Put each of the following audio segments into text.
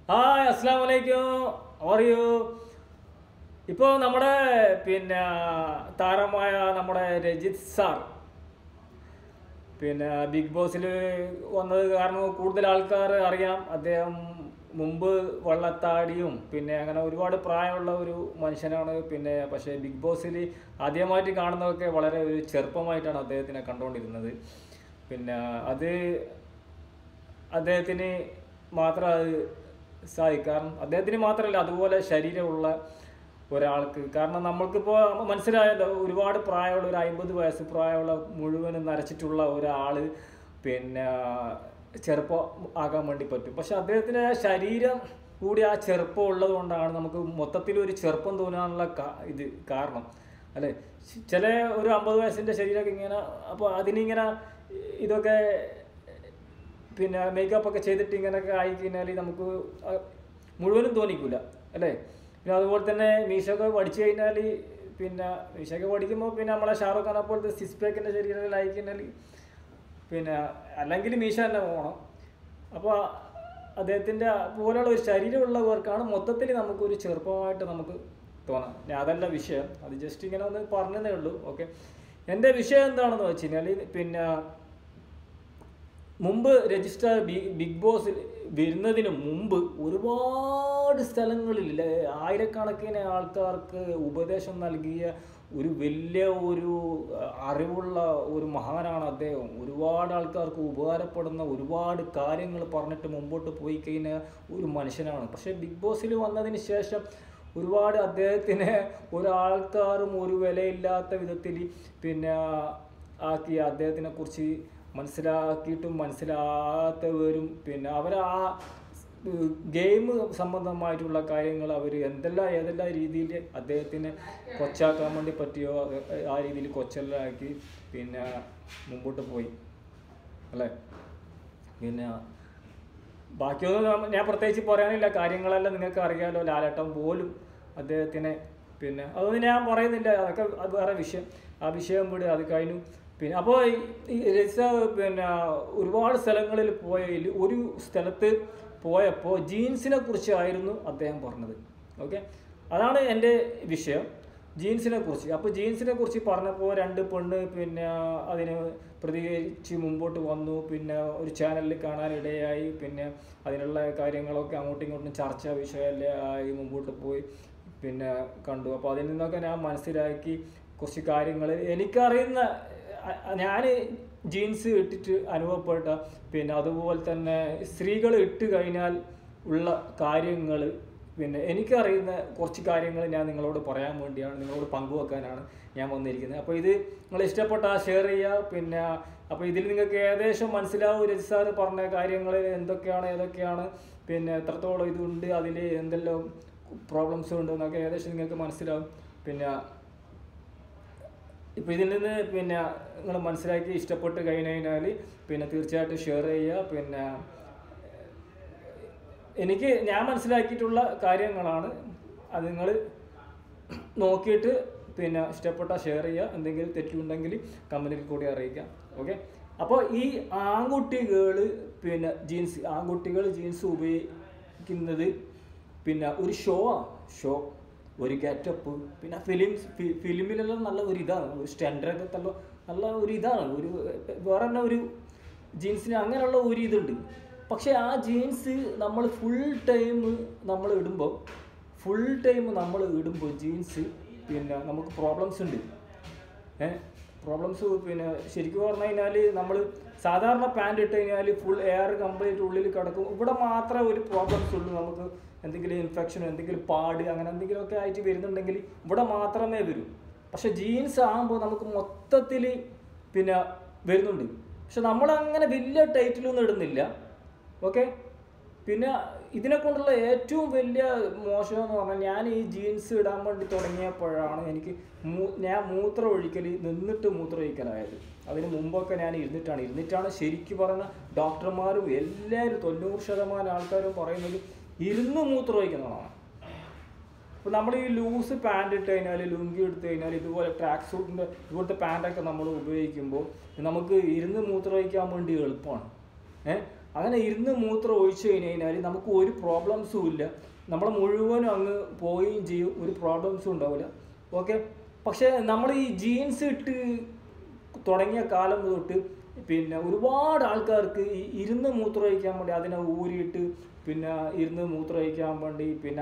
Hi അസ്സാം വലൈക്കും അറിയൂ ഇപ്പോൾ നമ്മുടെ പിന്നെ താരമായ നമ്മുടെ രജിത് സാർ പിന്നെ ബിഗ് ബോസിൽ വന്നത് കാരണം കൂടുതൽ ആൾക്കാർ അറിയാം അദ്ദേഹം മുമ്പ് വള്ളത്താടിയും പിന്നെ അങ്ങനെ ഒരുപാട് പ്രായമുള്ള ഒരു മനുഷ്യനാണ് പിന്നെ പക്ഷേ ബിഗ് ബോസിൽ ആദ്യമായിട്ട് കാണുന്നതൊക്കെ വളരെ ഒരു ചെറുപ്പമായിട്ടാണ് അദ്ദേഹത്തിനെ കണ്ടുകൊണ്ടിരുന്നത് പിന്നെ അത് അദ്ദേഹത്തിന് മാത്രം അത് സാധിക്കും കാരണം അദ്ദേഹത്തിന് മാത്രമല്ല അതുപോലെ ശരീരമുള്ള ഒരാൾക്ക് കാരണം നമ്മൾക്കിപ്പോൾ മനസ്സിലായല്ലോ ഒരുപാട് പ്രായമുള്ള ഒരു അമ്പത് വയസ്സ് പ്രായമുള്ള മുഴുവനും നരച്ചിട്ടുള്ള ഒരാൾ പിന്നെ ചെറുപ്പം ആകാൻ വേണ്ടി പറ്റും പക്ഷെ അദ്ദേഹത്തിൻ്റെ ആ ശരീരം കൂടി ആ ചെറുപ്പം ഉള്ളത് കൊണ്ടാണ് നമുക്ക് മൊത്തത്തിൽ ഒരു ചെറുപ്പം തോന്നാനുള്ള കാ- ഇത് കാരണം അല്ലേ ചില ഒരു അമ്പത് വയസ്സിൻ്റെ ശരീരമൊക്കെ ഇങ്ങനെ അപ്പോൾ അതിനിങ്ങനെ ഇതൊക്കെ പിന്നെ മേക്കപ്പ് ഒക്കെ ചെയ്തിട്ട് ഇങ്ങനെയൊക്കെ ആയി കഴിഞ്ഞാൽ നമുക്ക് അ- മുഴുവനും തോന്നിക്കില്ല അല്ലേ പിന്നെ അതുപോലെ തന്നെ മീശൊക്കെ പഠിച്ചു കഴിഞ്ഞാൽ പിന്നെ മീശൊക്കെ പഠിക്കുമ്പോൾ പിന്നെ നമ്മളെ ഷാറുഖ് ഖാനെ പോലത്തെ സിക്സ് പാക്കിൻ്റെ ശരീരത്തിലായി കഴിഞ്ഞാൽ പിന്നെ അല്ലെങ്കിൽ മീശ തന്നെ പോകണം അപ്പോൾ അദ്ദേഹത്തിൻ്റെ പോലെയുള്ള ഒരു ശരീരമുള്ളവർക്കാണ് മൊത്തത്തിൽ നമുക്കൊരു ചെറുപ്പമായിട്ട് നമുക്ക് തോന്നാം ഞാൻ അതല്ല വിഷയം അത് ജസ്റ്റ് ഇങ്ങനെ ഒന്ന് പറഞ്ഞതേ ഉള്ളൂ ഓക്കെ എൻ്റെ വിഷയം എന്താണെന്ന് വെച്ച് കഴിഞ്ഞാൽ പിന്നെ മുമ്പ് രജിസ്റ്റർ ബി- ബിഗ് ബോസിൽ വരുന്നതിന് മുമ്പ് ഒരുപാട് സ്ഥലങ്ങളിൽ ലെ- ആയിരക്കണക്കിന് ആൾക്കാർക്ക് ഉപദേശം നൽകിയ ഒരു വലിയ ഒരു അഹ്, അറിവുള്ള ഒരു മഹാനാണ് അദ്ദേഹം ഒരുപാട് ആൾക്കാർക്ക് ഉപകാരപ്പെടുന്ന ഒരുപാട് കാര്യങ്ങൾ പറഞ്ഞിട്ട് മുമ്പോട്ട് പോയി കഴിഞ്ഞ ഒരു മനുഷ്യനാണ് പക്ഷേ ബിഗ് ബോസിൽ വന്നതിന് ശേഷം ഒരുപാട് അദ്ദേഹത്തിനെ ഒരാൾക്കാരും ഒരു വിലയില്ലാത്ത വിധത്തിൽ പിന്നെ ആക്കി അദ്ദേഹത്തിനെ കുറിച്ച് മനസ്സിലാക്കിയിട്ടും മനസ്സിലാകാത്തവരും പിന്നെ അവർ ആ ഗെയിം സംബന്ധമായിട്ടുള്ള കാര്യങ്ങൾ അവർ എന്തെല്ലാം ഏതെല്ലാം രീതിയിൽ അദ്ദേഹത്തിനെ കൊച്ചാക്കാൻ വേണ്ടി പറ്റിയോ അത് ആ രീതിയിൽ കൊച്ചെല്ലാക്കി പിന്നെ മുമ്പോട്ട് പോയി അല്ലേ പിന്നെ ബാക്കിയൊന്നും നമ്മ- ഞാൻ പ്രത്യേകിച്ച് പറയാനില്ല കാര്യങ്ങളെല്ലാം നിങ്ങൾക്ക് അറിയാലോ ലാലേട്ടൻ പോലും അദ്ദേഹത്തിനെ പിന്നെ അതൊന്നും ഞാൻ പറയുന്നില്ല അതൊക്കെ അത് വേറെ വിഷയം ആ വിഷയം വിട് അത് കഴിഞ്ഞു പിന്നെ അപ്പോൾ ഈ രജിത പിന്നെ ഒരുപാട് സ്ഥലങ്ങളിൽ പോയതിൽ ഒരു സ്ഥലത്ത് പോയപ്പോൾ ജീൻസിനെ കുറിച്ചായിരുന്നു അദ്ദേഹം പറഞ്ഞത് ഓക്കെ അതാണ് എൻ്റെ വിഷയം ജീൻസിനെ കുറിച്ച് അപ്പോൾ ജീൻസിനെ കുറിച്ച് പറഞ്ഞപ്പോൾ രണ്ട് പെണ്ണ് പിന്നെ അതിന് പ്രതികരിച്ച് മുമ്പോട്ട് വന്നു പിന്നെ ഒരു ചാനലിൽ കാണാനിടയായി പിന്നെ അതിനുള്ള കാര്യങ്ങളൊക്കെ അങ്ങോട്ടും ഇങ്ങോട്ടും ചർച്ചാ വിഷയമായി മുമ്പോട്ട് പോയി പിന്നെ കണ്ടു അപ്പോൾ അതിൽ നിന്നൊക്കെ ഞാൻ മനസ്സിലാക്കി കുറച്ച് കാര്യങ്ങൾ എനിക്കറിയുന്ന ഞാൻ ജീൻസ് ഇട്ടിട്ട് അനുഭവപ്പെട്ട പിന്നെ അതുപോലെ തന്നെ സ്ത്രീകൾ ഇട്ട് കഴിഞ്ഞാൽ ഉള്ള കാര്യങ്ങൾ പിന്നെ എനിക്കറിയുന്ന കുറച്ച് കാര്യങ്ങൾ ഞാൻ നിങ്ങളോട് പറയാൻ വേണ്ടിയാണ് നിങ്ങളോട് പങ്കുവെക്കാനാണ് ഞാൻ വന്നിരിക്കുന്നത് അപ്പോൾ ഇത് നിങ്ങൾ ഇഷ്ടപ്പെട്ട ഷെയർ ചെയ്യുക പിന്നെ അപ്പോൾ ഇതിൽ നിങ്ങൾക്ക് ഏകദേശം മനസ്സിലാവും രജി സാറ് പറഞ്ഞ കാര്യങ്ങൾ എന്തൊക്കെയാണ് ഏതൊക്കെയാണ് പിന്നെ എത്രത്തോളം ഇതുണ്ട് അതിൽ എന്തെല്ലാം പ്രോബ്ലംസ് ഉണ്ട് എന്നൊക്കെ ഏകദേശം നിങ്ങൾക്ക് മനസ്സിലാവും പിന്നെ ഇപ്പോൾ ഇതിൽ നിന്ന് പിന്നെ നിങ്ങൾ മനസ്സിലാക്കി ഇഷ്ടപ്പെട്ട് കഴിഞ്ഞ് കഴിഞ്ഞാൽ പിന്നെ തീർച്ചയായിട്ടും ഷെയർ ചെയ്യുക പിന്നെ എനിക്ക് ഞാൻ മനസ്സിലാക്കിയിട്ടുള്ള കാര്യങ്ങളാണ് അത് നിങ്ങൾ നോക്കിയിട്ട് പിന്നെ ഇഷ്ടപ്പെട്ട ഷെയർ ചെയ്യുക എന്തെങ്കിലും തെറ്റുണ്ടെങ്കിൽ കമൻറ്റിൽ കൂടി അറിയിക്കാം ഓക്കെ അപ്പോൾ ഈ ആൺകുട്ടികൾ പിന്നെ ജീൻസ് ആൺകുട്ടികൾ ജീൻസ് ഉപയോഗിക്കുന്നത് പിന്നെ ഒരു ഷോ ആണ് ഷോ ഒരു ഗെറ്റപ്പ് പിന്നെ ഫിലിം ഫിലിമിലെല്ലാം നല്ല ഒരു ഇതാണ് ഒരു സ്റ്റാൻഡേർഡ് നല്ല നല്ല ഒരു ഇതാണ് ഒരു വേറെ തന്നെ ഒരു ജീൻസിന് അങ്ങനെയുള്ള ഒരു ഇതുണ്ട് പക്ഷേ ആ ജീൻസ് നമ്മൾ ഫുൾ ടൈം നമ്മൾ ഇടുമ്പോൾ ഫുൾ ടൈം നമ്മൾ ഇടുമ്പോൾ ജീൻസ് പിന്നെ നമുക്ക് പ്രോബ്ലംസ് ഉണ്ട് ഏഹ് പ്രോബ്ലംസ് പിന്നെ ശരിക്കും പറഞ്ഞു കഴിഞ്ഞാൽ നമ്മൾ സാധാരണ പാൻറ് ഇട്ട് കഴിഞ്ഞാൽ ഫുൾ എയർ കംപ്ലീറ്റ് ഉള്ളിൽ കിടക്കും ഇവിടെ മാത്രമേ ഒരു പ്രോബ്ലംസ് ഉള്ളൂ നമുക്ക് എന്തെങ്കിലും ഇൻഫെക്ഷൻ എന്തെങ്കിലും പാട് അങ്ങനെ എന്തെങ്കിലുമൊക്കെ ആയിട്ട് വരുന്നുണ്ടെങ്കിൽ ഇവിടെ മാത്രമേ വരൂ പക്ഷെ ജീൻസ് ആകുമ്പോൾ നമുക്ക് മൊത്തത്തിൽ പിന്നെ വരുന്നുണ്ട് പക്ഷെ നമ്മളങ്ങനെ വലിയ ടൈറ്റിലൊന്നും ഇടുന്നില്ല ഓക്കെ പിന്നെ ഇതിനെ കൊണ്ടുള്ള ഏറ്റവും വലിയ മോശം എന്ന് പറഞ്ഞാൽ ഞാൻ ഈ ജീൻസ് ഇടാൻ വേണ്ടി തുടങ്ങിയപ്പോഴാണ് എനിക്ക് മൂ- ഞാൻ മൂത്രം ഒഴിക്കൽ നിന്നിട്ട് മൂത്രം ഒഴിക്കലായത് അതിന് മുമ്പൊക്കെ ഞാൻ ഇരുന്നിട്ടാണ് ഇരുന്നിട്ടാണ് ശരിക്കും പറഞ്ഞ ഡോക്ടർമാരും എല്ലാവരും തൊണ്ണൂറ് ശതമാനം ആൾക്കാരും പറയുന്നത് ഇരുന്ന് മൂത്രം ഒഴിക്കുന്നതാണ് അപ്പോൾ നമ്മൾ ഈ ലൂസ് പാൻറ് ഇട്ട് കഴിഞ്ഞാൽ ലുങ്കി എടുത്തു കഴിഞ്ഞാൽ ഇതുപോലെ ട്രാക്ക് സൂട്ടിൻ്റെ ഇതുപോലത്തെ പാൻറ്റൊക്കെ നമ്മൾ ഉപയോഗിക്കുമ്പോൾ നമുക്ക് ഇരുന്ന് മൂത്രമൊഴിക്കാൻ വേണ്ടി എളുപ്പമാണ് ഏഹ് അങ്ങനെ ഇരുന്ന് മൂത്രം ഒഴിച്ചു കഴിഞ്ഞ് കഴിഞ്ഞാൽ നമുക്ക് ഒരു പ്രോബ്ലംസും ഇല്ല നമ്മൾ മുഴുവനും അങ്ങ് പോവുകയും ചെയ്യും ഒരു പ്രോബ്ലംസും ഉണ്ടാവില്ല ഓക്കെ പക്ഷേ നമ്മൾ ഈ ജീൻസ് ഇട്ട് തുടങ്ങിയ കാലം തൊട്ട് പിന്നെ ഒരുപാട് ആൾക്കാർക്ക് ഈ ഇരുന്ന് മൂത്രമൊഴിക്കാൻ വേണ്ടി അതിനെ ഊരിയിട്ട് പിന്നെ ഇരുന്ന് മൂത്രമൊഴിക്കാൻ വേണ്ടി പിന്നെ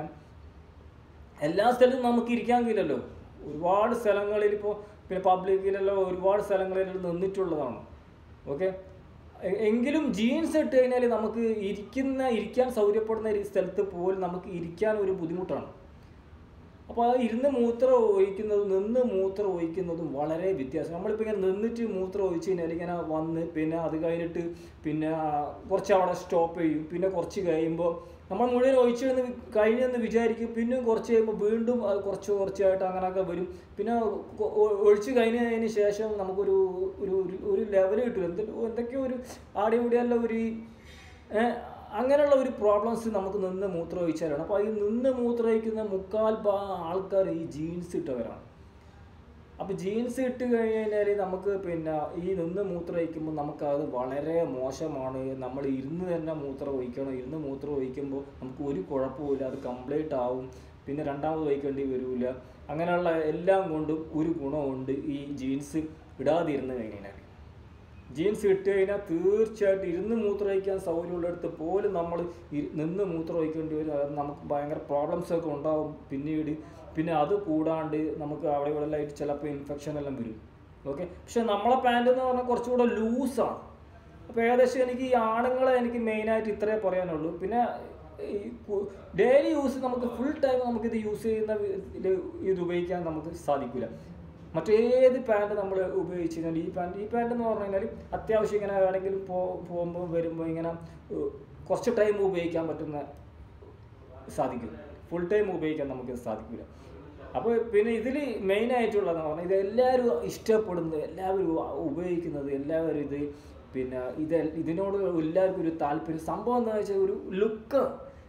എല്ലാ സ്ഥലത്തും നമുക്ക് ഇരിക്കാൻ കഴിയില്ലല്ലോ ഒരുപാട് സ്ഥലങ്ങളിൽ ഇപ്പോൾ പിന്നെ പബ്ലിക്കിലെല്ലാം ഒരുപാട് സ്ഥലങ്ങളിൽ നിന്നിട്ടുള്ളതാണ് ഓക്കെ എങ്കിലും ജീൻസ് ഇട്ട് കഴിഞ്ഞാൽ നമുക്ക് ഇരിക്കുന്ന ഇരിക്കാൻ സൗകര്യപ്പെടുന്ന ഒരു സ്ഥലത്ത് പോലും നമുക്ക് ഇരിക്കാൻ ഒരു ബുദ്ധിമുട്ടാണ് അപ്പോൾ ആ ഇരുന്ന് മൂത്രം ഒഴിക്കുന്നതും നിന്ന് മൂത്രം ഒഴിക്കുന്നതും വളരെ വ്യത്യാസം നമ്മളിപ്പോൾ ഇങ്ങനെ നിന്നിട്ട് മൂത്രം ഒഴിച്ച് കഴിഞ്ഞാൽ ഇങ്ങനെ വന്ന് പിന്നെ അത് കഴിഞ്ഞിട്ട് പിന്നെ കുറച്ച് അവിടെ സ്റ്റോപ്പ് ചെയ്യും പിന്നെ കുറച്ച് കഴിയുമ്പോൾ നമ്മൾ മുഴുവൻ ഒഴിച്ചു എന്ന് കഴിഞ്ഞെന്ന് വിചാരിക്കും പിന്നെ കുറച്ച് കഴിയുമ്പോൾ വീണ്ടും അത് കുറച്ച് കുറച്ചായിട്ട് അങ്ങനെയൊക്കെ വരും പിന്നെ കൊ- ഒ- ഒഴിച്ച് കഴിഞ്ഞതിന് ശേഷം നമുക്കൊരു ഒരു ഒരു- ഒരു ലെവൽ കിട്ടില്ല എന്ത് എന്തൊക്കെയോ ഒരു ആടി കൂടിയല്ല ഒരു ഏഹ് അങ്ങനെയുള്ള ഒരു പ്രോബ്ലംസ് നമുക്ക് നിന്ന് മൂത്രം ഒഴിച്ചാലാണ് അപ്പോൾ ഈ നിന്ന് മൂത്രം ഒഴിക്കുന്ന മുക്കാൽ ഭാ ആൾക്കാർ ഈ ജീൻസ് ഇട്ടവരാണ് അപ്പോൾ ജീൻസ് ഇട്ട് കഴിഞ്ഞാൽ നമുക്ക് പിന്നെ ഈ നിന്ന് മൂത്രം ഒഴിക്കുമ്പോൾ നമുക്കത് വളരെ മോശമാണ് നമ്മൾ ഇരുന്ന് തന്നെ മൂത്രം ഒഴിക്കണം ഇരുന്ന് മൂത്രം ഒഴിക്കുമ്പോൾ നമുക്ക് ഒരു കുഴപ്പമില്ല അത് കംപ്ലീറ്റ് ആവും പിന്നെ രണ്ടാമത് ഒഴിക്കേണ്ടി വരില്ല അങ്ങനെയുള്ള എല്ലാം കൊണ്ടും ഒരു ഗുണമുണ്ട് ഈ ജീൻസ് ഇടാതിരുന്ന് കഴിഞ്ഞാൽ ജീൻസ് ഇട്ട് കഴിഞ്ഞാൽ തീർച്ചയായിട്ടും ഇരുന്ന് മൂത്രമൊഴിക്കാൻ സൗകര്യമുള്ളിടത്ത് പോലും നമ്മൾ നിന്ന് മൂത്രമൊഴിക്കേണ്ടി വരും അത് നമുക്ക് ഭയങ്കര പ്രോബ്ലംസ് ഒക്കെ ഉണ്ടാവും പിന്നീട് പിന്നെ അത് കൂടാണ്ട് നമുക്ക് അവിടെ ഇവിടെ ആയിട്ട് ചിലപ്പോൾ ഇൻഫെക്ഷൻ എല്ലാം വരും ഓക്കെ പക്ഷെ നമ്മളെ പാൻറ് എന്ന് പറഞ്ഞാൽ കുറച്ചുകൂടെ ലൂസാണ് അപ്പോൾ ഏകദേശം എനിക്ക് ഈ ആണുങ്ങളെ എനിക്ക് മെയിനായിട്ട് ഇത്രേ പറയാനുള്ളൂ പിന്നെ ഈ ഡെയിലി യൂസ് നമുക്ക് ഫുൾ ടൈം നമുക്കിത് യൂസ് ചെയ്യുന്ന ഇതിൽ ഇത് ഉപയോഗിക്കാൻ നമുക്ക് സാധിക്കില്ല മറ്റേത് പാൻറ് നമ്മൾ ഉപയോഗിച്ച് കഴിഞ്ഞാൽ ഈ പാൻറ് ഈ പാൻറ് എന്ന് പറഞ്ഞു കഴിഞ്ഞാൽ അത്യാവശ്യം ഇങ്ങനെ എവിടെയെങ്കിലും പോ പോകുമ്പോൾ വരുമ്പോൾ ഇങ്ങനെ ഏഹ്, കുറച്ച് ടൈം ഉപയോഗിക്കാൻ പറ്റുന്ന സാധിക്കും ഫുൾ ടൈം ഉപയോഗിക്കാൻ നമുക്ക് സാധിക്കില്ല അപ്പോൾ പിന്നെ ഇതിൽ മെയിൻ ആയിട്ടുള്ളതെന്ന് പറഞ്ഞാൽ ഇത് എല്ലാവരും ഇഷ്ടപ്പെടുന്നത് എല്ലാവരും ഉപയോഗിക്കുന്നത് എല്ലാവരും ഇത് പിന്നെ ഇത് ഇതിനോട് എല്ലാവർക്കും ഒരു താല്പര്യം സംഭവം എന്താ വെച്ചാൽ ഒരു ലുക്ക്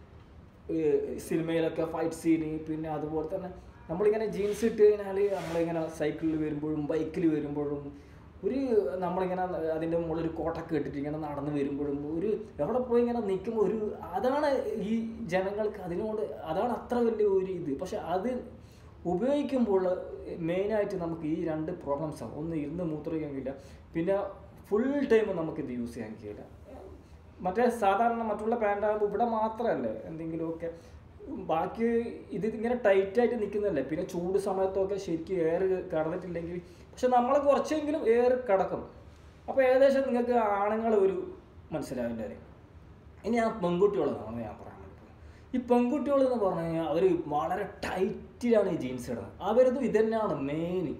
സിനിമയിലൊക്കെ ഫൈറ്റ് സീന് പിന്നെ അതുപോലെ തന്നെ നമ്മളിങ്ങനെ ജീൻസ് ഇട്ട് കഴിഞ്ഞാൽ നമ്മളിങ്ങനെ സൈക്കിളിൽ വരുമ്പോഴും ബൈക്കിൽ വരുമ്പോഴും ഒരു നമ്മളിങ്ങനെ അതിൻ്റെ മുകളിൽ ഒരു കോട്ടൊക്കെ ഇട്ടിട്ട് ഇങ്ങനെ നടന്ന് വരുമ്പോഴും ഒരു എവിടെ പോയി ഇങ്ങനെ നിൽക്കുമ്പോൾ ഒരു അതാണ് ഈ ജനങ്ങൾക്ക് അതിനോട് അതാണ് അത്ര വലിയ ഒരു ഇത് പക്ഷെ അത് ഉപയോഗിക്കുമ്പോൾ മെയിനായിട്ട് നമുക്ക് ഈ രണ്ട് പ്രോബ്ലംസ് ആണ് ഒന്ന് ഇരുന്ന് മൂത്രമൊഴിക്കാൻ കഴിയില്ല പിന്നെ ഫുൾ ടൈം നമുക്കിത് യൂസ് ചെയ്യാൻ കഴിയില്ല മറ്റേ സാധാരണ മറ്റുള്ള പാൻറ്റാകുമ്പോൾ ഇവിടെ മാത്രമല്ലേ എന്തെങ്കിലുമൊക്കെ ബാക്കി ഇത് ഇങ്ങനെ ടൈറ്റായിട്ട് നിൽക്കുന്നതല്ലേ പിന്നെ ചൂട് സമയത്തൊക്കെ ശരിക്കും എയർ കടന്നിട്ടില്ലെങ്കിൽ പക്ഷെ നമ്മളെ കുറച്ചെങ്കിലും എയർ കടക്കും അപ്പോൾ ഏകദേശം നിങ്ങൾക്ക് ആണുങ്ങൾ ഒരു മനസ്സിലാവില്ല കാര്യം ഇനി ആ പെൺകുട്ടികളെന്നാണ് ഞാൻ പറയാൻ വേണ്ടി പോകുന്നത്. ഈ പെൺകുട്ടികൾ എന്ന് പറഞ്ഞു കഴിഞ്ഞാൽ അവർ വളരെ ടൈറ്റിലാണ് ഈ ജീൻസ് ഇടുന്നത് അവരതും ഇതന്നെയാണ് മെയിൻ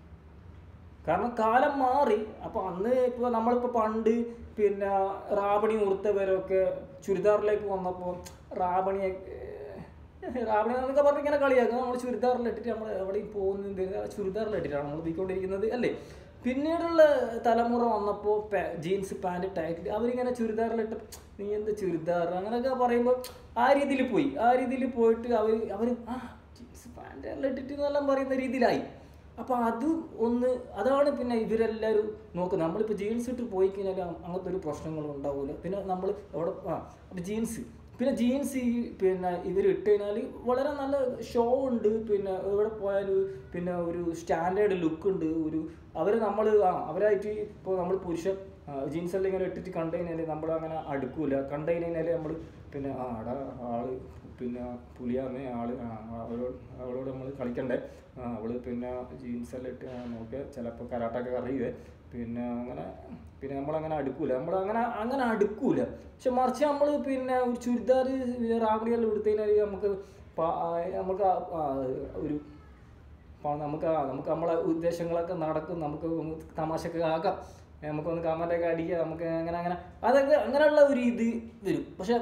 കാരണം കാലം മാറി അപ്പോൾ അന്ന് ഇപ്പോൾ നമ്മളിപ്പോൾ പണ്ട് പിന്നെ റാബണി ഉടുത്തവരൊക്കെ ചുരിദാറിലേക്ക് വന്നപ്പോൾ റാബണിയെ ഏഹ്, റാബണി എന്നൊക്കെ പറഞ്ഞ് ഇങ്ങനെ കളിയാക്കും നമ്മൾ ചുരിദാറിലിട്ടിട്ട് നമ്മൾ എവിടെയും പോകുന്നത് ചുരിദാറിലിട്ടിട്ടാണ് നമ്മൾ പോയിക്കൊണ്ടിരിക്കുന്നത് അല്ലേ പിന്നീടുള്ള തലമുറ വന്നപ്പോൾ ജീൻസ് പാൻറ് ടൈറ്റിൽ അവരിങ്ങനെ ചുരിദാറിലിട്ട് നീ എന്ത് ചുരിദാർ അങ്ങനെയൊക്കെ പറയുമ്പോൾ ആ രീതിയിൽ പോയി ആ രീതിയിൽ പോയിട്ട് അവർ അവർ ആ ജീൻസ് പാൻറ് എല്ലാം ഇട്ടിട്ട് എന്നെല്ലാം പറയുന്ന രീതിയിലായി അപ്പോൾ അത് ഒന്ന് അതാണ് പിന്നെ ഇവരെല്ലാവരും നോക്കുന്നത് നമ്മളിപ്പോൾ ജീൻസ് ഇട്ട് പോയി കഴിഞ്ഞാൽ അങ്ങനത്തെ ഒരു പ്രശ്നങ്ങളും ഉണ്ടാവില്ല പിന്നെ നമ്മൾ എവിടെ ആ അപ്പോൾ ജീൻസ് പിന്നെ ജീൻസ് ഈ പിന്നെ ഇവർ ഇട്ട് കഴിഞ്ഞാൽ വളരെ നല്ല ഷോ ഉണ്ട് പിന്നെ എവിടെ പോയാലും പിന്നെ ഒരു സ്റ്റാൻഡേർഡ് ലുക്ക് ഉണ്ട് ഒരു അവർ നമ്മൾ ആ അവരായിട്ട് ഇപ്പോൾ നമ്മൾ പുരുഷൻ ജീൻസ് എല്ലാം ഇങ്ങനെ ഇട്ടിട്ട് കണ്ടു കഴിഞ്ഞാൽ നമ്മൾ അങ്ങനെ അടുക്കൂല കണ്ടു കഴിഞ്ഞാൽ നമ്മൾ പിന്നെ ആ അടാ ആള് പിന്നെ പുലിയാന്നേ ആള് ആ അവളോട് അവളോട് നമ്മൾ കളിക്കണ്ടേ ആ അവള് പിന്നെ ജീൻസ് എല്ലാം ഇട്ട് ആ, നോക്കിയ ചിലപ്പോൾ കരാട്ടൊക്കെ അറിയുവേ പിന്നെ അങ്ങനെ പിന്നെ നമ്മളങ്ങനെ അടുക്കൂല നമ്മൾ അങ്ങനെ അങ്ങനെ അടുക്കൂല പക്ഷെ മറിച്ച് നമ്മൾ പിന്നെ ഒരു ചുരിദാർ റാവണിയെല്ലാം എടുത്തു കഴിഞ്ഞാൽ നമുക്ക് പ- ആ, നമുക്ക് ആ- ആ, ഒരു അപ്പോൾ നമുക്ക് ആ നമുക്ക് നമ്മളെ ഉദ്ദേശങ്ങളൊക്കെ നടക്കും നമുക്ക് ഒന്ന് തമാശയൊക്കെ ആക്കാം ഏ, നമുക്കൊന്ന് കമൻ്റൊക്കെ അടിക്കാം നമുക്ക് അങ്ങനെ അങ്ങനെ അതൊക്കെ അങ്ങനെയുള്ള ഒരു ഇത് വരും പക്ഷെ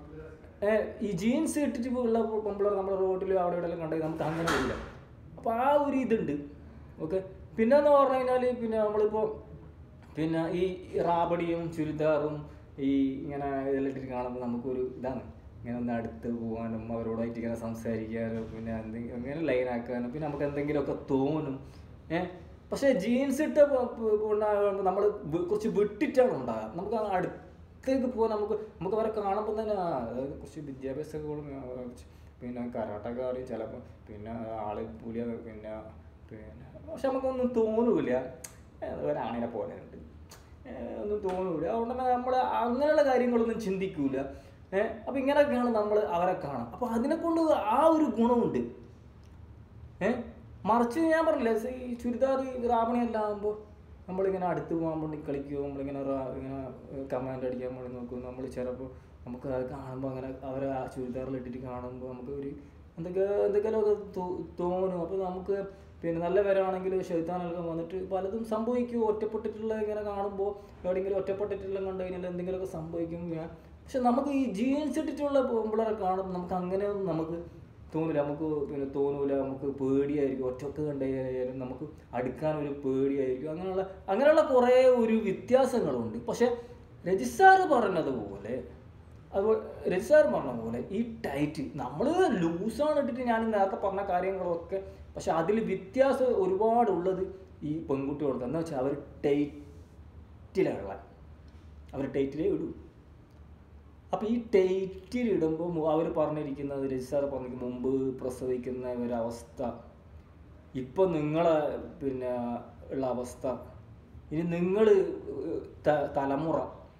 ഏ, ഈ ജീൻസ് ഇട്ടിട്ട് ഉള്ള പെമ്പിളർ നമ്മുടെ റോഡിൽ അവിടെ ഇവിടെ എല്ലാം കണ്ടെങ്കിൽ നമുക്ക് അങ്ങനെ വരില്ല അപ്പോൾ ആ ഒരു ഇതുണ്ട് ഓക്കെ പിന്നെന്ന് പറഞ്ഞു കഴിഞ്ഞാൽ പിന്നെ നമ്മളിപ്പോൾ പിന്നെ ഈ റാബടിയും ചുരിദാറും ഈ ഇങ്ങനെ ഇതെല്ലാം ഇട്ടിട്ട് കാണുമ്പോൾ നമുക്കൊരു ഇതാണ് ഇങ്ങനെ ഒന്ന് അടുത്ത് പോകാനും അവരോടായിട്ട് ഇങ്ങനെ സംസാരിക്കാനും പിന്നെ എന്തെങ്കിലും അങ്ങനെ ലൈനാക്കാനും പിന്നെ നമുക്ക് എന്തെങ്കിലുമൊക്കെ തോന്നും ഏ പക്ഷേ ജീൻസ് ഇട്ട നമ്മൾ കുറച്ച് വിട്ടിട്ടാണ് ഉണ്ടാകുക നമുക്ക് അങ്ങ് അടു അടുത്തേക്ക് പോകാൻ നമുക്ക് നമുക്ക് അവരെ കാണുമ്പോൾ തന്നെ ആ, അതായത് കുറച്ച് വിദ്യാഭ്യാസങ്ങളും ആ, കുറച്ച് പിന്നെ കരാട്ടൊക്കെ അറിയും ചിലപ്പോൾ പിന്നെ ആള് പുലിയ പിന്നെ പിന്നെ പക്ഷെ നമുക്കൊന്നും തോന്നൂല ഏ, ഒരാണിനെ പോലെ ഉണ്ട് ഏ, ഒന്നും തോന്നൂല അതുകൊണ്ട് തന്നെ നമ്മൾ അങ്ങനെയുള്ള കാര്യങ്ങളൊന്നും ചിന്തിക്കൂല ഏഹ് അപ്പം ഇങ്ങനെയൊക്കെയാണ് നമ്മൾ അവരെ കാണാം അപ്പോൾ അതിനെ കൊണ്ട് ആ ഒരു ഗുണമുണ്ട് ഏ മറിച്ച് ഞാൻ പറഞ്ഞില്ലേ സ- ഈ ചുരിദാർ രാവണി എല്ലാം ആകുമ്പോൾ നമ്മളിങ്ങനെ അടുത്ത് പോകാൻ വേണ്ടി കളിക്കുമോ നമ്മളിങ്ങനെ റാ- ഇങ്ങനെ കമാൻഡ് അടിക്കാൻ വേണ്ടി നോക്കും നമ്മൾ ചിലപ്പോൾ നമുക്ക് അത് കാണുമ്പോൾ അങ്ങനെ അവരെ ആ ചുരിദാറിൽ ഇട്ടിട്ട് കാണുമ്പോൾ നമുക്ക് ഒരു എന്തൊക്കെ എന്തൊക്കെയൊക്കെ തോ- തോന്നും അപ്പോൾ നമുക്ക് പിന്നെ നല്ല പേരാണെങ്കിൽ ഷെയ്ത്താനൊക്കെ വന്നിട്ട് പലതും സംഭവിക്കും ഒറ്റപ്പെട്ടിട്ടുള്ള ഇങ്ങനെ കാണുമ്പോൾ എവിടെയെങ്കിലും ഒറ്റപ്പെട്ടിട്ടുള്ള കണ്ടു കഴിഞ്ഞാൽ എന്തെങ്കിലുമൊക്കെ സംഭവിക്കും ഞാൻ പക്ഷെ നമുക്ക് ഈ ജീൻസ് ഇട്ടിട്ടുള്ള പിള്ളേരെ കാണുമ്പോൾ നമുക്ക് അങ്ങനെയൊന്നും നമുക്ക് തോന്നില്ല നമുക്ക് പിന്നെ തോന്നൂല നമുക്ക് പേടിയായിരിക്കും ഒറ്റക്ക് കണ്ടായാലും നമുക്ക് അടുക്കാൻ ഒരു പേടിയായിരിക്കും അങ്ങനെയുള്ള അങ്ങനെയുള്ള കുറേ ഒരു വ്യത്യാസങ്ങളുണ്ട് പക്ഷെ രജിസ്റ്റാർ പറഞ്ഞതുപോലെ അതുപോലെ രജിസ്റ്റാർ പറഞ്ഞ പോലെ ഈ ടൈറ്റ് നമ്മൾ ലൂസാണ് ഇട്ടിട്ട് ഞാൻ നേരത്തെ പറഞ്ഞ കാര്യങ്ങളൊക്കെ പക്ഷെ അതിൽ വ്യത്യാസം ഒരുപാടുള്ളത് ഈ പെൺകുട്ടികൾക്ക് എന്താ വെച്ചാൽ അവർ ടൈറ്റിലുള്ള അവർ ടൈറ്റിലേ ഇടൂ അപ്പോൾ ഈ ടൈറ്റിൽ ഇടുമ്പോൾ അവർ പറഞ്ഞിരിക്കുന്നത് രജിസ്റ്റാർ പറഞ്ഞിരിക്കുന്ന മുമ്പ് പ്രസവിക്കുന്ന ഒരവസ്ഥ ഇപ്പം നിങ്ങളെ പിന്നെ ഉള്ള അവസ്ഥ ഇനി നിങ്ങൾ തലമുറ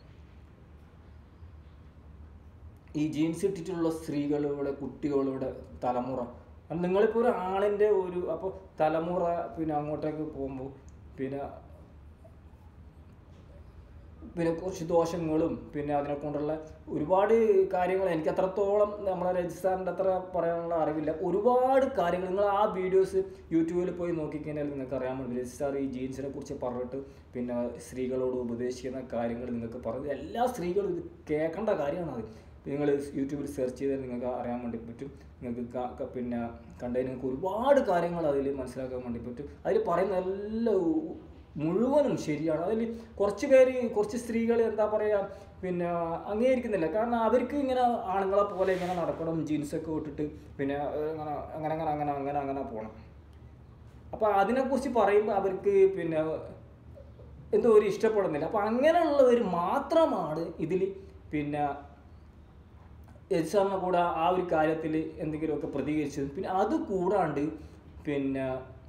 ഈ ജീൻസ് ഇട്ടിട്ടുള്ള സ്ത്രീകളുടെ കുട്ടികളുടെ തലമുറ അത് നിങ്ങളിപ്പോൾ ഒരു ആളിൻ്റെ ഒരു അപ്പോൾ തലമുറ പിന്നെ അങ്ങോട്ടേക്ക് പോകുമ്പോൾ പിന്നെ പിന്നെ കുറച്ച് ദോഷങ്ങളും പിന്നെ അതിനെ കൊണ്ടുള്ള ഒരുപാട് കാര്യങ്ങൾ എനിക്ക് അത്രത്തോളം നമ്മളെ രജിസ്ട്രാറിൻ്റെ അത്ര പറയാനുള്ള അറിവില്ല ഒരുപാട് കാര്യങ്ങൾ നിങ്ങൾ ആ വീഡിയോസ് യൂട്യൂബിൽ പോയി നോക്കിക്കഴിഞ്ഞാൽ നിങ്ങൾക്ക് അറിയാൻ പറ്റും രജിസ്ട്രാർ ഈ ജീൻസിനെ കുറിച്ച് പറഞ്ഞിട്ട് പിന്നെ സ്ത്രീകളോട് ഉപദേശിക്കുന്ന കാര്യങ്ങൾ നിങ്ങൾക്ക് പറഞ്ഞു എല്ലാ സ്ത്രീകളും ഇത് കേൾക്കേണ്ട കാര്യമാണ് അത് നിങ്ങൾ യൂട്യൂബിൽ സെർച്ച് ചെയ്താൽ നിങ്ങൾക്ക് അറിയാൻ വേണ്ടി പറ്റും നിങ്ങൾക്ക് ക- ക- പിന്നെ കണ്ടതിൽ നിങ്ങൾക്ക് ഒരുപാട് കാര്യങ്ങൾ അതിൽ മനസ്സിലാക്കാൻ വേണ്ടി പറ്റും അതിൽ പറയുന്ന എല്ലാ ഉ- മുഴുവനും ശരിയാണ് അതിൽ കുറച്ച് പേര് കുറച്ച് സ്ത്രീകൾ എന്താ പറയുക പിന്നെ അംഗീകരിക്കുന്നില്ല കാരണം അവർക്ക് ഇങ്ങനെ ആണുങ്ങളെ പോലെ ഇങ്ങനെ നടക്കണം ജീൻസൊക്കെ ഇട്ടിട്ട് പിന്നെ ഏഹ്, അങ്ങനെ അങ്ങനെ അങ്ങനെ അങ്ങനെ അങ്ങനെ അങ്ങനെ പോകണം അപ്പോൾ അതിനെക്കുറിച്ച് പറയുമ്പോൾ അവർക്ക് പിന്നെ എന്തോ ഒരു ഇഷ്ടപ്പെടുന്നില്ല അപ്പോൾ അങ്ങനെയുള്ളവർ മാത്രമാണ് ഇതിൽ പിന്നെ എക്സാമിനെ കൂടെ ആ ഒരു കാര്യത്തിൽ എന്തെങ്കിലുമൊക്കെ പ്രതികരിച്ചത് പിന്നെ അത് കൂടാണ്ട് പിന്നെ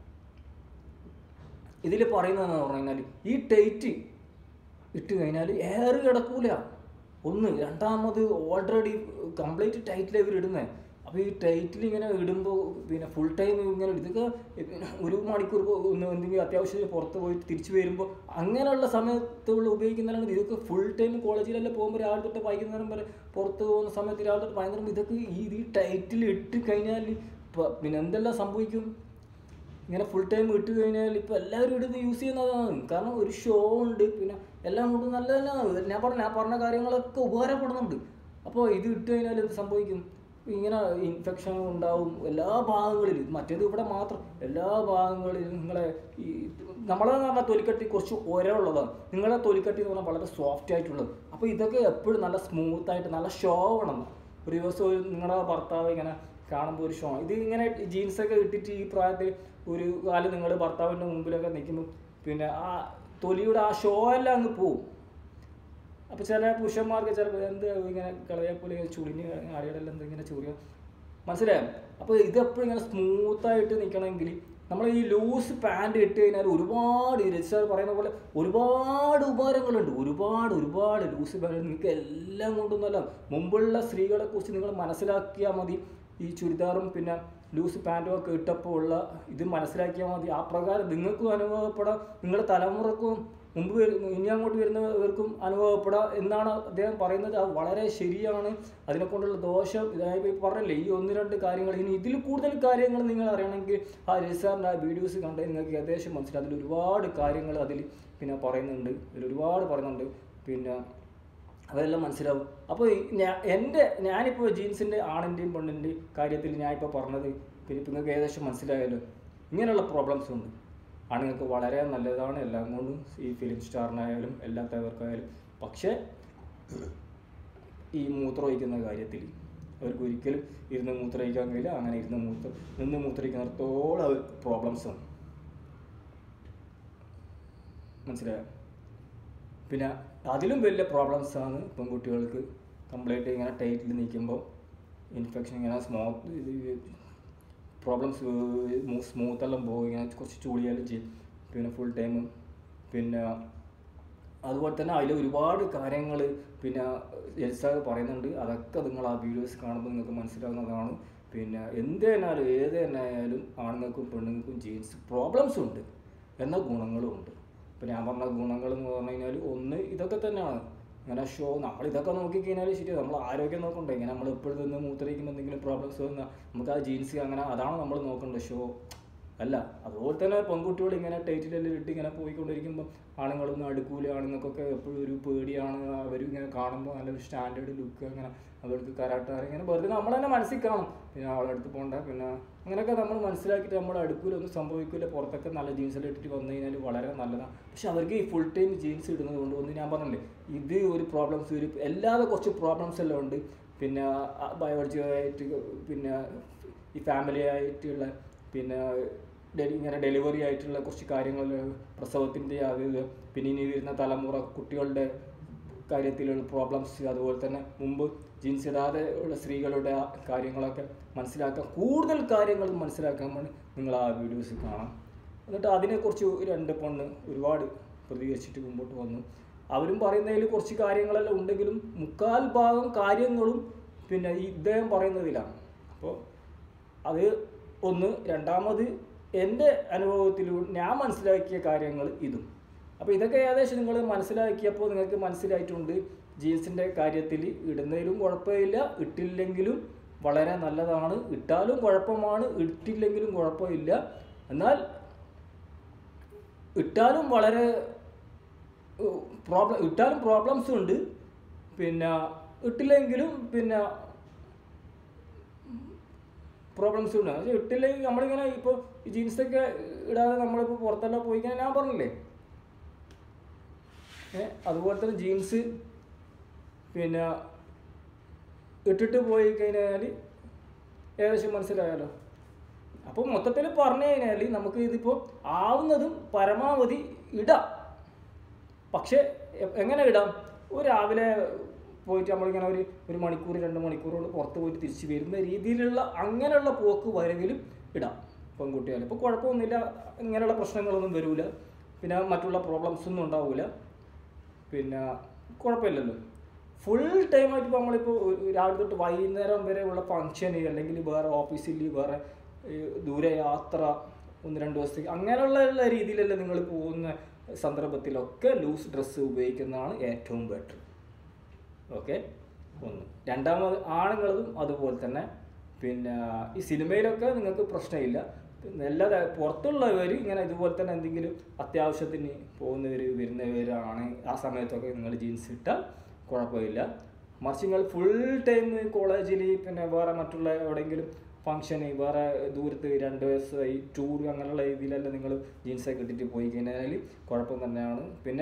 ഇതിൽ പറയുന്നതെന്ന് പറഞ്ഞു കഴിഞ്ഞാൽ ഈ ടൈറ്റ് ഇട്ട് കഴിഞ്ഞാൽ എയർ കിടക്കൂല ഒന്ന് രണ്ടാമത് ഓൾറെഡി കംപ്ലീറ്റ് ടൈറ്റിലാണ് ഇവർ ഇടുന്നത് അപ്പോൾ ഈ ടൈറ്റിൽ ഇങ്ങനെ ഇടുമ്പോൾ പിന്നെ ഫുൾ ടൈം ഇങ്ങനെ ഇതൊക്കെ ഒരു മണിക്കൂർ പോ- ഒന്ന് എന്തെങ്കിലും അത്യാവശ്യം പുറത്ത് പോയിട്ട് തിരിച്ചു വരുമ്പോൾ അങ്ങനെയുള്ള സമയത്തുള്ള ഉപയോഗിക്കുന്നതാണ് ഇതൊക്കെ ഫുൾ ടൈം കോളേജിലെല്ലാം പോകുമ്പോൾ രാവിലെ തൊട്ട് വൈകുന്നേരം വരെ പുറത്ത് പോകുന്ന സമയത്ത് രാവിലെ തൊട്ട് വൈകുന്നേരം ഇതൊക്കെ ഈ ഈ ടൈറ്റിൽ ഇട്ട് കഴിഞ്ഞാൽ പ- പിന്നെ എന്തെല്ലാം സംഭവിക്കും ഇങ്ങനെ ഫുൾ ടൈം ഇട്ട് കഴിഞ്ഞാൽ ഇപ്പോൾ എല്ലാവരും ഇടുന്ന് യൂസ് ചെയ്യുന്നതാണ് കാരണം ഒരു ഷോ ഉണ്ട് പിന്നെ എല്ലാം കൊണ്ടും നല്ല തന്നെയാണ് ഞാൻ പറഞ്ഞ ഞാൻ പറഞ്ഞ കാര്യങ്ങളൊക്കെ ഉപകാരപ്പെടുന്നുണ്ട് അപ്പോൾ ഇത് ഇട്ട് കഴിഞ്ഞാൽ എന്ത് സംഭവിക്കും ഇങ്ങനെ ഇൻഫെക്ഷൻ ഉണ്ടാവും എല്ലാ ഭാഗങ്ങളിലും മറ്റേത് ഇവിടെ മാത്രം എല്ലാ ഭാഗങ്ങളിലും നിങ്ങളെ ഈ നമ്മളെന്ന് പറഞ്ഞാൽ തൊലിക്കട്ടി കുറച്ച് ഉരമുള്ളതാണ് നിങ്ങളെ തൊലിക്കട്ടി എന്ന് പറഞ്ഞാൽ വളരെ സോഫ്റ്റ് ആയിട്ടുള്ളത് അപ്പോൾ ഇതൊക്കെ എപ്പോഴും നല്ല സ്മൂത്ത് ആയിട്ട് നല്ല ഷോ വേണം ഒരു ദിവസം ഒരു നിങ്ങളുടെ ഭർത്താവ് ഇങ്ങനെ കാണുമ്പോൾ ഒരു ഷോ ഇത് ഇങ്ങനെ ജീൻസൊക്കെ ഇട്ടിട്ട് ഈ പ്രായത്തിൽ ഒരു കാലം നിങ്ങൾ ഭർത്താവിൻ്റെ മുമ്പിലൊക്കെ നിൽക്കുമ്പോൾ പിന്നെ ആ തൊലിയുടെ ആ ഷോ എല്ലാം അങ്ങ് പോവും അപ്പോൾ ചില പുരുഷന്മാർക്ക് ചിലപ്പോൾ എന്ത് ഇങ്ങനെ കളയാപ്പോലെ ചുളിഞ്ഞ് ആടിയെല്ലാം എന്ത് ഇങ്ങനെ ചുളിയ മനസ്സിലായോ അപ്പോൾ ഇത് എപ്പോഴും ഇങ്ങനെ സ്മൂത്തായിട്ട് നിൽക്കണമെങ്കിൽ നമ്മൾ ഈ ലൂസ് പാൻറ് ഇട്ട് കഴിഞ്ഞാൽ ഒരുപാട് രജിസ്റ്റർ പറയുന്ന പോലെ ഒരുപാട് ഉപകാരങ്ങളുണ്ട് ഒരുപാട് ഒരുപാട് ലൂസ് പാൻറ് നിങ്ങൾക്ക് എല്ലാം കൊണ്ടൊന്നുമല്ല മുമ്പുള്ള സ്ത്രീകളെ കുറിച്ച് നിങ്ങൾ മനസ്സിലാക്കിയാൽ മതി ഈ ചുരിദാറും പിന്നെ ലൂസ് പാൻറ്റും ഒക്കെ ഇട്ടപ്പോൾ ഉള്ള ഇത് മനസ്സിലാക്കിയാൽ മതി ആ പ്രകാരം നിങ്ങൾക്കും അനുഭവപ്പെടാം നിങ്ങളുടെ തലമുറക്കും മുമ്പ് വരു- ഇനി അങ്ങോട്ട് വരുന്നവർക്കും അനുഭവപ്പെടാം എന്നാണ് അദ്ദേഹം പറയുന്നത് അത് വളരെ ശരിയാണ് അതിനെക്കൊണ്ടുള്ള ദോഷം ഇതായി ഇപ്പോൾ പറഞ്ഞില്ലേ ഈ ഒന്ന് രണ്ട് കാര്യങ്ങൾ ഇനി ഇതിൽ കൂടുതൽ കാര്യങ്ങൾ നിങ്ങൾ അറിയണമെങ്കിൽ ആ രജിസ്റ്റാറിൻ്റെ ആ വീഡിയോസ് കണ്ട് നിങ്ങൾക്ക് ഏകദേശം മനസ്സിലാവും അതിൽ ഒരുപാട് കാര്യങ്ങൾ അതിൽ പിന്നെ പറയുന്നുണ്ട് ഇതിൽ ഒരുപാട് പറയുന്നുണ്ട് പിന്നെ അതെല്ലാം മനസ്സിലാവും അപ്പോൾ ഞാൻ എൻ്റെ ഞാനിപ്പോൾ ജീൻസിൻ്റെ ആണിൻ്റെയും പെണ്ണിൻ്റെയും കാര്യത്തിൽ ഞാനിപ്പോൾ പറഞ്ഞത് പിന്നെ ഇപ്പം നിങ്ങൾക്ക് ഏകദേശം മനസ്സിലായല്ലോ ഇങ്ങനെയുള്ള പ്രോബ്ലംസ് ഉണ്ട് ആണുങ്ങൾക്ക് വളരെ നല്ലതാണ് എല്ലാം കൊണ്ടും ഈ ഫിലിം സ്റ്റാറിനായാലും എല്ലാത്തവർക്കായാലും പക്ഷേ ഈ മൂത്രമൊഴിക്കുന്ന കാര്യത്തിൽ അവർക്ക് ഒരിക്കലും ഇരുന്ന് മൂത്രമൊഴിക്കാൻ കഴിയില്ല അങ്ങനെ ഇരുന്ന് മൂത്ര നിന്ന് മൂത്രമൊഴിക്കുന്നിടത്തോളം അവർ പ്രോബ്ലംസ് ആണ് മനസ്സിലായോ പിന്നെ അതിലും വലിയ പ്രോബ്ലംസ് ആണ് പെൺകുട്ടികൾക്ക് കംപ്ലീറ്റ് ഇങ്ങനെ ടൈറ്റിൽ നിൽക്കുമ്പോൾ ഇൻഫെക്ഷൻ ഇങ്ങനെ സ്മോത്ത് പ്രോബ്ലംസ് സ്മൂത്ത് എല്ലാം പോകും ഇങ്ങനെ കുറച്ച് ചൂടിയാലും ചെയ്യും പിന്നെ ഫുൾ ടൈം പിന്നെ അതുപോലെ തന്നെ അതിൽ ഒരുപാട് കാര്യങ്ങൾ പിന്നെ എൽസ പറയുന്നുണ്ട് അതൊക്കെ നിങ്ങൾ ആ വീഡിയോസ് കാണുമ്പോൾ നിങ്ങൾക്ക് മനസ്സിലാവുന്നതാണ് പിന്നെ എന്ത് തന്നെയാലും ഏത് തന്നെ ആയാലും ആണുങ്ങൾക്കും പെണ്ണുങ്ങൾക്കും ജീൻസ് പ്രോബ്ലംസ് ഉണ്ട് എന്നാൽ ഗുണങ്ങളും ഉണ്ട് ഇപ്പം ഞാൻ പറഞ്ഞ ഗുണങ്ങൾ എന്ന് പറഞ്ഞു കഴിഞ്ഞാൽ ഒന്ന് ഇതൊക്കെ തന്നെയാണ് ഇങ്ങനെ ഷോ നമ്മൾ ഇതൊക്കെ നോക്കിക്കഴിഞ്ഞാൽ ശരി നമ്മൾ ആരോഗ്യം നോക്കണ്ടേ ഇങ്ങനെ നമ്മൾ എപ്പോഴും നിന്ന് മൂത്രയിക്കുമ്പോൾ എന്തെങ്കിലും പ്രോബ്ലംസ് വന്നാൽ നമുക്ക് ആ ജീൻസ് അങ്ങനെ അതാണ് നമ്മൾ നോക്കേണ്ടത് ഷോ അല്ല അതുപോലെ തന്നെ പെൺകുട്ടികൾ ഇങ്ങനെ ടൈറ്റിലെല്ലാം ഇട്ട് ഇങ്ങനെ പോയിക്കൊണ്ടിരിക്കുമ്പോൾ ആണുങ്ങളൊന്നും അടുക്കൂല ആണുങ്ങൾക്കൊക്കെ എപ്പോഴും ഒരു പേടിയാണ് അവർ ഇങ്ങനെ കാണുമ്പോൾ നല്ലൊരു സ്റ്റാൻഡേർഡ് ലുക്ക് അങ്ങനെ അവർക്ക് കരാട്ടാറ് ഇങ്ങനെ വെറുതെ നമ്മൾ തന്നെ മനസ്സിൽ കാണും പിന്നെ അവളെ അടുത്ത് പോകണ്ട പിന്നെ അങ്ങനെയൊക്കെ നമ്മൾ മനസ്സിലാക്കിയിട്ട് നമ്മൾ അടുക്കൂല ഒന്നും സംഭവിക്കില്ല പുറത്തൊക്കെ നല്ല ജീൻസെല്ലാം ഇട്ടിട്ട് വന്നു കഴിഞ്ഞാൽ വളരെ നല്ലതാണ് പക്ഷെ അവർക്ക് ഈ ഫുൾ ടൈം ജീൻസ് ഇടുന്നത് കൊണ്ട് ഒന്ന് ഞാൻ പറഞ്ഞില്ലേ ഇത് ഒരു പ്രോബ്ലംസ് ഒരു എല്ലാതെ കുറച്ച് പ്രോബ്ലംസ് എല്ലാം ഉണ്ട് പിന്നെ ബയോളജിയായിട്ട് പിന്നെ ഈ ഫാമിലി ആയിട്ടുള്ള പിന്നെ ഡെലി ഇങ്ങനെ ഡെലിവറി ആയിട്ടുള്ള കുറച്ച് കാര്യങ്ങൾ പ്രസവത്തിൻ്റെ അത് ഇത്, പിന്നെ ഇനി വരുന്ന തലമുറ കുട്ടികളുടെ കാര്യത്തിലുള്ള പ്രോബ്ലംസ് അതുപോലെ തന്നെ മുമ്പ് ജീൻസ് ഇടാതെ ഉള്ള സ്ത്രീകളുടെ ആ കാര്യങ്ങളൊക്കെ മനസ്സിലാക്കാൻ കൂടുതൽ കാര്യങ്ങൾ മനസ്സിലാക്കാൻ വേണ്ടി നിങ്ങൾ ആ വീഡിയോസ് കാണാം എന്നിട്ട് അതിനെക്കുറിച്ച് രണ്ട് പെണ്ണ് ഒരുപാട് പ്രതികരിച്ചിട്ട് മുമ്പോട്ട് വന്നു അവരും പറയുന്നതിൽ കുറച്ച് കാര്യങ്ങളെല്ലാം ഉണ്ടെങ്കിലും മുക്കാൽ ഭാഗം കാര്യങ്ങളും പിന്നെ ഈ ഇദ്ദേഹം പറയുന്നതിലാണ് അപ്പോൾ അത് ഒന്ന് രണ്ടാമത് എൻ്റെ അനുഭവത്തിലൂടെ ഞാൻ മനസ്സിലാക്കിയ കാര്യങ്ങൾ ഇതും അപ്പോൾ ഇതൊക്കെ ഏകദേശം നിങ്ങൾ മനസ്സിലാക്കിയപ്പോൾ നിങ്ങൾക്ക് മനസ്സിലായിട്ടുണ്ട് ജീൻസിൻ്റെ കാര്യത്തിൽ ഇടുന്നതിലും കുഴപ്പമില്ല ഇട്ടില്ലെങ്കിലും വളരെ നല്ലതാണ് ഇട്ടാലും കുഴപ്പമാണ് ഇട്ടില്ലെങ്കിലും കുഴപ്പമില്ല എന്നാൽ ഇട്ടാലും വളരെ പ്രോബ്ലം ഇട്ടാലും പ്രോബ്ലംസ് ഉണ്ട് പിന്നെ ഇട്ടില്ലെങ്കിലും പിന്നെ പ്രോബ്ലംസ് ഉണ്ട് പക്ഷേ ഇട്ടില്ലെങ്കിൽ നമ്മളിങ്ങനെ ഇപ്പോൾ ജീൻസൊക്കെ ഇടാതെ നമ്മളിപ്പോൾ പുറത്തെല്ലാം പോയി കഴിഞ്ഞാൽ ഞാൻ പറഞ്ഞില്ലേ ഏ അതുപോലെ തന്നെ ജീൻസ് പിന്നെ ഇട്ടിട്ട് പോയി കഴിഞ്ഞാൽ ഏകദേശം മനസ്സിലായാലോ അപ്പോൾ മൊത്തത്തിൽ പറഞ്ഞു കഴിഞ്ഞാൽ നമുക്ക് ഇതിപ്പോൾ ആവുന്നതും പരമാവധി ഇടാം പക്ഷേ എ- എങ്ങനെ ഇടാം ഒരു രാവിലെ പോയിട്ട് നമ്മളിങ്ങനെ ഒരു ഒരു മണിക്കൂർ രണ്ട് മണിക്കൂർ കൊണ്ട് പുറത്ത് പോയിട്ട് തിരിച്ച് വരുന്ന രീതിയിലുള്ള അങ്ങനെയുള്ള പോക്ക് വരവിലും ഇടാം പെൺകുട്ടികൾ ഇപ്പോൾ കുഴപ്പമൊന്നുമില്ല ഇങ്ങനെയുള്ള പ്രശ്നങ്ങളൊന്നും വരില്ല പിന്നെ മറ്റുള്ള പ്രോബ്ലംസ് ഒന്നും ഉണ്ടാവില്ല പിന്നെ കുഴപ്പമില്ലല്ലോ ഫുൾ ടൈം ആയിട്ട് ഇപ്പോൾ നമ്മളിപ്പോൾ ഒരു രാവിലെ തൊട്ട് വൈകുന്നേരം വരെ ഉള്ള ഫങ്ഷന് അല്ലെങ്കിൽ വേറെ ഓഫീസിൽ വേറെ ഈ ദൂരെ യാത്ര ഒന്ന് രണ്ട് ദിവസത്തേക്ക് അങ്ങനെയുള്ള രീതിയിലല്ല നിങ്ങൾ പോകുന്ന സന്ദർഭത്തിലൊക്കെ ലൂസ് ഡ്രസ്സ് ഉപയോഗിക്കുന്നതാണ് ഏറ്റവും ബെറ്റർ ഓക്കെ ഒന്ന് രണ്ടാമത് ആണുങ്ങളതും അതുപോലെ തന്നെ പിന്നെ ഈ സിനിമയിലൊക്കെ നിങ്ങൾക്ക് പ്രശ്നമില്ല നല്ല പുറത്തുള്ളവർ ഇങ്ങനെ ഇതുപോലെ തന്നെ എന്തെങ്കിലും അത്യാവശ്യത്തിന് പോകുന്നവർ വരുന്നവരാണ് ആ സമയത്തൊക്കെ നിങ്ങൾ ജീൻസ് ഇട്ടാൽ കുഴപ്പമില്ല മറിച്ച് നിങ്ങൾ ഫുൾ ടൈം കോളേജിൽ പിന്നെ വേറെ മറ്റുള്ള എവിടെയെങ്കിലും ഫംഗ്ഷന് വേറെ ദൂരത്ത് രണ്ട് വയസ്സായി ടൂർ അങ്ങനെയുള്ള രീതിയിലെല്ലാം നിങ്ങൾ ജീൻസൊക്കെ ഇട്ടിട്ട് പോയി കഴിഞ്ഞാൽ കുഴപ്പം തന്നെയാണ് പിന്നെ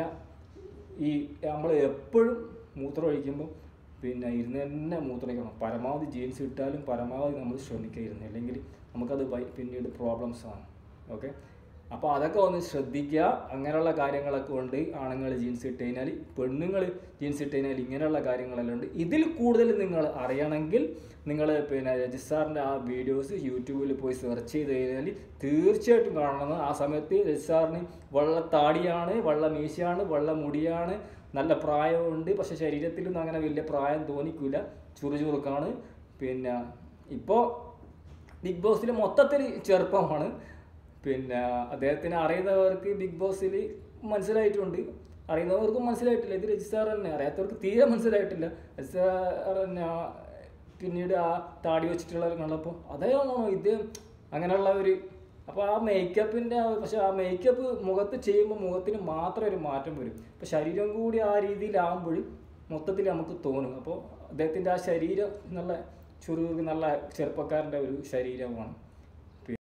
ഈ നമ്മൾ എപ്പോഴും മൂത്രം ഒഴിക്കുമ്പോൾ പിന്നെ ഇരുന്ന് തന്നെ മൂത്രം ഒഴിക്കണം പരമാവധി ജീൻസ് ഇട്ടാലും പരമാവധി നമ്മൾ ശ്രമിക്കുക ഇരുന്ന് അല്ലെങ്കിൽ നമുക്കത് വൈ- പിന്നീട് പ്രോബ്ലംസ് ആണ് ഓക്കെ അപ്പോൾ അതൊക്കെ ഒന്ന് ശ്രദ്ധിക്കുക അങ്ങനെയുള്ള കാര്യങ്ങളൊക്കെ ഉണ്ട് ആണുങ്ങൾ ജീൻസ് ഇട്ട് കഴിഞ്ഞാൽ പെണ്ണുങ്ങൾ ജീൻസ് ഇട്ട് കഴിഞ്ഞാൽ ഇങ്ങനെയുള്ള കാര്യങ്ങളെല്ലാം ഉണ്ട് ഇതിൽ കൂടുതൽ നിങ്ങൾ അറിയണമെങ്കിൽ നിങ്ങൾ പിന്നെ രജിസ്ട്രാറിൻ്റെ ആ വീഡിയോസ് യൂട്യൂബിൽ പോയി സെർച്ച് ചെയ്ത് കഴിഞ്ഞാൽ തീർച്ചയായിട്ടും കാണണം ആ സമയത്ത് രജിസ്ട്രാറിന് വെള്ള താടിയാണ് വെള്ള മീശയാണ് വെള്ള മുടിയാണ് നല്ല പ്രായമുണ്ട് പക്ഷെ ശരീരത്തിലൊന്നും അങ്ങനെ വലിയ പ്രായം തോന്നിക്കില്ല ചുറുചുറുക്കാണ് പിന്നെ ഇപ്പോൾ ബിഗ് ബോസിൽ മൊത്തത്തിൽ ചെറുപ്പമാണ് പിന്നെ അദ്ദേഹത്തിന് അറിയുന്നവർക്ക് ബിഗ് ബോസിൽ മനസ്സിലായിട്ടുണ്ട് അറിയുന്നവർക്കും മനസ്സിലായിട്ടില്ല ഇത് രജിസ്റ്റാർ തന്നെ അറിയാത്തവർക്ക് തീരെ മനസ്സിലായിട്ടില്ല രജിസ്റ്റാർ തന്നെ ആ പിന്നീട് ആ താടി വെച്ചിട്ടുള്ളവർ കണ്ടപ്പോൾ അതേയാണോ ഇത് അങ്ങനെയുള്ള ഒരു അപ്പോൾ ആ മേക്കപ്പിൻ്റെ പക്ഷെ ആ മേക്കപ്പ് മുഖത്ത് ചെയ്യുമ്പോൾ മുഖത്തിന് മാത്രം ഒരു മാറ്റം വരും അപ്പോൾ ശരീരം കൂടി ആ രീതിയിലാകുമ്പോൾ മൊത്തത്തിൽ നമുക്ക് തോന്നും അപ്പോൾ അദ്ദേഹത്തിൻ്റെ ആ ശരീരം നല്ല ചുരുക്ക് നല്ല ചെറുപ്പക്കാരൻ്റെ ഒരു ശരീരമാണ്